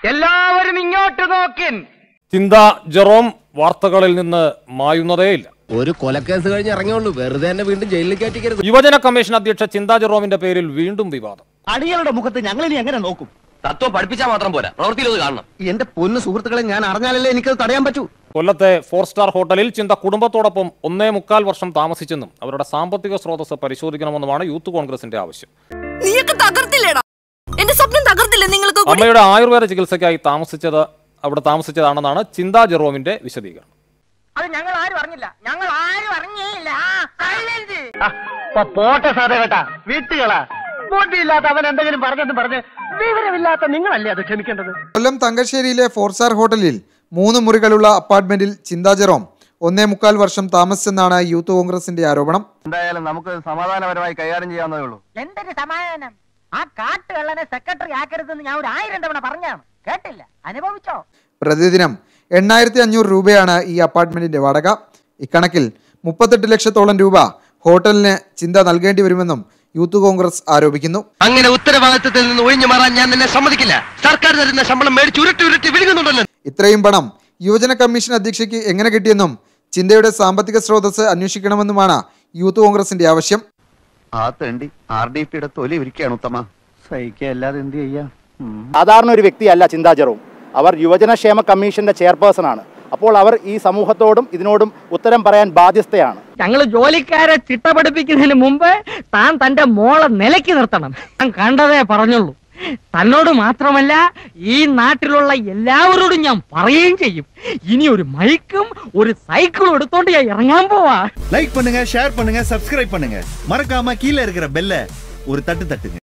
എല്ലാവരും ഇങ്ങോട്ട് നോക്കിൻ ചിന്ത ജെറോം വാർത്തകളിൽ നിന്ന് മായുന്നതേയില്ല ഒരു കൊലക്കേസ് കഴിഞ്ഞ് ഇറങ്ങിയുള്ളൂ വെറുതെ എന്നെ വീണ്ടും ജയിലിൽ കയറ്റിക്കരുത് യുവജന കമ്മീഷൻ അധ്യക്ഷ ചിന്താ ജെറോമിന്റെ പേരിൽ വീണ്ടും വിവാദം അടികളുടെ മുഖത്ത് ഞങ്ങൾ ഇനി എങ്ങനെ നോക്കും തത്വം പഠിപ്പിച്ചാൽ മാത്രം പോരാ പ്രവൃത്തിയിൽ അത് കാണണം എന്റെ പൊന്നു സുഹൃത്തുക്കളെ ഞാൻ അറിഞ്ഞാലല്ലേ എനിക്കത് തടയാൻ പറ്റൂ കൊല്ലത്തെ ഫോർ സ്റ്റാർ ഹോട്ടലിൽ ചിന്ത കുടുംബത്തോടൊപ്പം ഒന്നേ മുക്കാൽ വർഷം താമസിച്ചെന്നും അവരുടെ സാമ്പത്തിക സ്രോതസ് പരിശോധിക്കണമെന്നുമാണ് യൂത്ത് കോൺഗ്രസിന്റെ ആവശ്യം നീയൊക്കെ തകർത്തില്ലേടാ എന്റെ സ്വപ്നം തകർത്തില്ലേ നിങ്ങൾക്ക് കൂടി അമ്മയുടെ ആയുർവേദ ചികിത്സയ്ക്കായി താമസിച്ചത് അവിടെ താമസിച്ചതാണെന്നാണ് ചിന്താ ജെറോമിന്റെ വിശദീകരണം അത് ഞങ്ങൾ ആരും അറിഞ്ഞില്ല ഞങ്ങൾ ആരും അറിഞ്ഞേയില്ല പോട്ടെ സാറേ കേട്ടാ വീട്ടുകളാ ബോട്ടിയില്ലാത്ത അവൻ എന്തെങ്കിലും പറഞ്ഞെന്ന് പറഞ്ഞ് വിവരമില്ലാത്ത നിങ്ങളല്ലേ അത് ക്ഷമിക്കേണ്ടത് കൊല്ലം തങ്കശ്ശേരിയിലെ ഫോർ സ്റ്റാർ ഹോട്ടലിൽ മൂന്ന് മുറികളുള്ള അപ്പാർട്ട്മെന്റിൽ ചിന്താ ജെറോം ഒന്നേ മുക്കാൽ വർഷം താമസിച്ചെന്നാണ് യൂത്ത് കോൺഗ്രസിന്റെ ആരോപണം എന്തായാലും നമുക്ക് സമാധാനപരമായി കൈകാര്യം ചെയ്യാവുന്നതേ ഉള്ളൂ എന്തൊരു സമാധാനം ആ കാട്ടുകള്ളനെ സെക്രട്ടറി ആക്കരുതെന്ന് ഞാൻ ഒരു ആയിരം തവണ പറഞ്ഞാണ് കേട്ടില്ല അനുഭവിച്ചോ പ്രതിദിനം എണ്ണായിരത്തി അഞ്ഞൂറ് രൂപയാണ് ഈ അപ്പാർട്ട്മെന്റിന്റെ വാടക ഇക്കണക്കിൽ മുപ്പത്തെട്ട് ലക്ഷത്തോളം രൂപ ഹോട്ടലിന് ചിന്ത നൽകേണ്ടി വരുമെന്നും യൂത്ത് കോൺഗ്രസ് ആരോപിക്കുന്നു അങ്ങനെ ഉത്തരവാദിത്തത്തിൽ നിന്ന് ഒഴിഞ്ഞു മാറാൻ ഞാൻ നിന്നെ സമ്മതിക്കില്ല സർക്കാർ തരുന്ന ശമ്പളം മേടിച്ച് ഉരുട്ടി ഉരുട്ടി വിഴുങ്ങുന്നുണ്ടല്ലോ ഇത്രയും പണം യുവജന കമ്മീഷൻ അധ്യക്ഷയ്ക്ക് എങ്ങനെ കിട്ടിയെന്നും ചിന്തയുടെ സാമ്പത്തിക സ്രോതസ് അന്വേഷിക്കണമെന്നുമാണ് യൂത്ത് കോൺഗ്രസിന്റെ ആവശ്യം ആ തേണ്ടി ആർ ഡി പിയുടെ തൊലി ഇരിക്കുകയാണ് ഉത്തമ സഹിക്കല്ലാതെ എന്ത് ചെയ്യാ സാധാരണ ഒരു വ്യക്തിയല്ല ചിന്താചരവും അവർ യുവജനക്ഷേമ കമ്മീഷന്റെ ചെയർപേഴ്സൺ ആണ് അപ്പോൾ അവർ ഈ സമൂഹത്തോടും ഇതിനോടും ഉത്തരം പറയാൻ ബാധ്യസ്ഥയാണ് ഞങ്ങൾ ജോലിക്കാരെ ചിട്ട പഠിപ്പിക്കുന്നതിന് മുമ്പ് താൻ തന്റെ മോളെ നിലയ്ക്ക് നിർത്തണം ഞാൻ കണ്ടതേ പറഞ്ഞുള്ളൂ തന്നോട് മാത്രമല്ല ഈ നാട്ടിലുള്ള എല്ലാവരോടും ഞാൻ പറയുകയും ചെയ്യും ഇനി ഒരു മൈക്കും ഒരു സൈക്കിളും എടുത്തോണ്ട് ഞാൻ ഇറങ്ങാൻ പോവാ லைக் பண்ணுங்க ஷேர் பண்ணுங்க சப்ஸ்கிரைப் பண்ணுங்க மறக்காம கீழே இருக்கிற பெல்ல ஒரு தட்டு தட்டுங்க